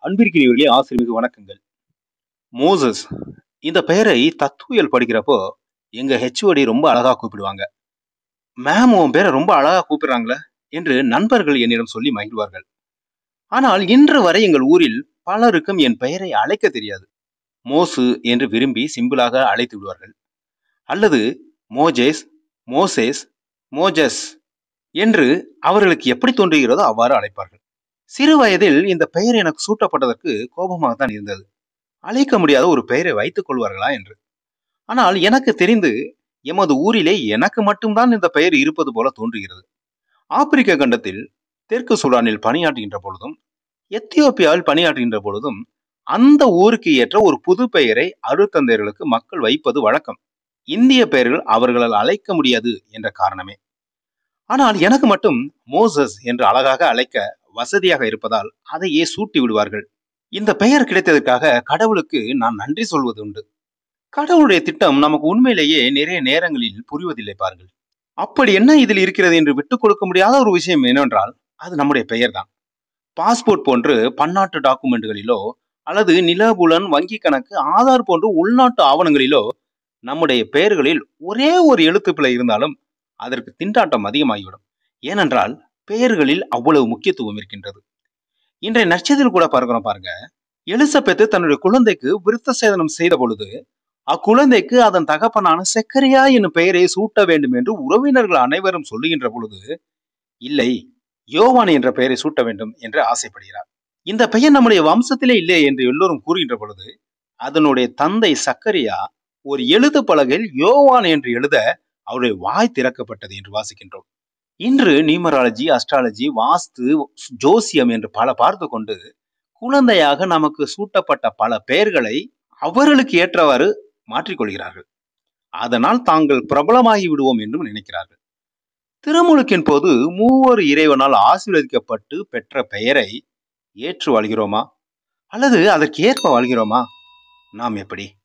அன்பிற்கினியவர்களே ஆசிரியமிகு வணக்கங்கள் மோசஸ் இந்த பெயரை தத்துவியல் படிக்கிறப்போ எங்க ஹெச்ஓடி ரொம்ப அழகா கூப்பிடுவாங்க மேம் உன் பேரை ரொம்ப அழகா கூப்பிடுறாங்களே என்று நண்பர்கள் என்னிடம் சொல்லி மகிழ்வார்கள் ஆனால் இன்று வரை எங்கள் ஊரில் பலருக்கும் என் பெயரை அழைக்க தெரியாது மோசு என்று விரும்பி சிம்பிளாக அழைத்து விடுவார்கள் அல்லது மோஜேஸ் மோசேஸ் மோஜஸ் என்று அவர்களுக்கு எப்படி தோன்றுகிறதோ அவ்வாறு அழைப்பார்கள் சிறு வயதில் இந்த பெயர் எனக்கு சூட்டப்பட்டதற்கு கோபமாகத்தான் இருந்தது அழைக்க முடியாத ஒரு பெயரை வைத்துக் கொள்வார்களா என்று ஆனால் எனக்கு தெரிந்து எமது ஊரிலே எனக்கு மட்டும்தான் இந்த பெயர் இருப்பது போல தோன்றுகிறது ஆப்பிரிக்க கண்டத்தில் தெற்கு சூடானில் பணியாற்றுகின்ற பொழுதும் எத்தியோப்பியாவில் பணியாற்றுகின்ற பொழுதும் அந்த ஊருக்கு ஏற்ற ஒரு புது பெயரை அருத்தந்தையர்களுக்கு மக்கள் வைப்பது வழக்கம் இந்திய பெயர்கள் அவர்களால் அழைக்க முடியாது என்ற காரணமே ஆனால் எனக்கு மட்டும் மோசஸ் என்று அழகாக அழைக்க வசதியாக இருப்பதால் அதையே சூட்டி விடுவார்கள் இந்த பெயர் கிடைத்ததற்காக கடவுளுக்கு நான் நன்றி சொல்வது உண்டு கடவுளுடைய திட்டம் நமக்கு உண்மையிலேயே நிறைய நேரங்களில் புரிவதில்லை பாருங்கள் அப்படி என்ன இதில் இருக்கிறது என்று விட்டுக் கொடுக்க முடியாத ஒரு விஷயம் என்னவென்றால் அது நம்முடைய பெயர் தான் பாஸ்போர்ட் போன்று பன்னாட்டு டாக்குமெண்ட்டுகளிலோ அல்லது நிலபுலன் வங்கி கணக்கு ஆதார் போன்ற உள்நாட்டு ஆவணங்களிலோ நம்முடைய பெயர்களில் ஒரே ஒரு எழுத்து பிழை இருந்தாலும் அதற்கு திண்டாட்டம் அதிகமாகிவிடும் ஏனென்றால் பெயர்களில் அவ்வளவு முக்கியத்துவம் இருக்கின்றது இன்றைய நட்சத்திரம் கூட பார்க்கிறோம் பாருங்க எலிசபெத்து தன்னுடைய குழந்தைக்கு விருத்த சேதனம் செய்த பொழுது அக்குழந்தைக்கு அதன் தகப்பனான செக்கரியா என்னும் பெயரை சூட்ட வேண்டும் என்று உறவினர்கள் அனைவரும் சொல்லுகின்ற பொழுது இல்லை யோவான் என்ற பெயரை சூட்ட வேண்டும் என்று ஆசைப்படுகிறார் இந்த பெயர் நம்முடைய வம்சத்திலே இல்லை என்று எல்லோரும் கூறுகின்ற பொழுது அதனுடைய தந்தை சக்கரியா ஒரு எழுத்து பலகையில் யோவான் என்று எழுத அவருடைய வாய் திறக்கப்பட்டது என்று வாசிக்கின்றோம் இன்று நியூமராலஜி அஸ்ட்ராலஜி வாஸ்து ஜோசியம் என்று பல பார்த்து கொண்டு குழந்தையாக நமக்கு சூட்டப்பட்ட பல பெயர்களை அவர்களுக்கு ஏற்றவாறு மாற்றிக்கொள்கிறார்கள் அதனால் தாங்கள் பிரபலமாகி விடுவோம் என்றும் நினைக்கிறார்கள் திருமுழுக்கின் போது மூவர் இறைவனால் ஆசீர்வதிக்கப்பட்டு பெற்ற பெயரை ஏற்று வாழ்கிறோமா அல்லது அதற்கு ஏற்ப வாழ்கிறோமா நாம் எப்படி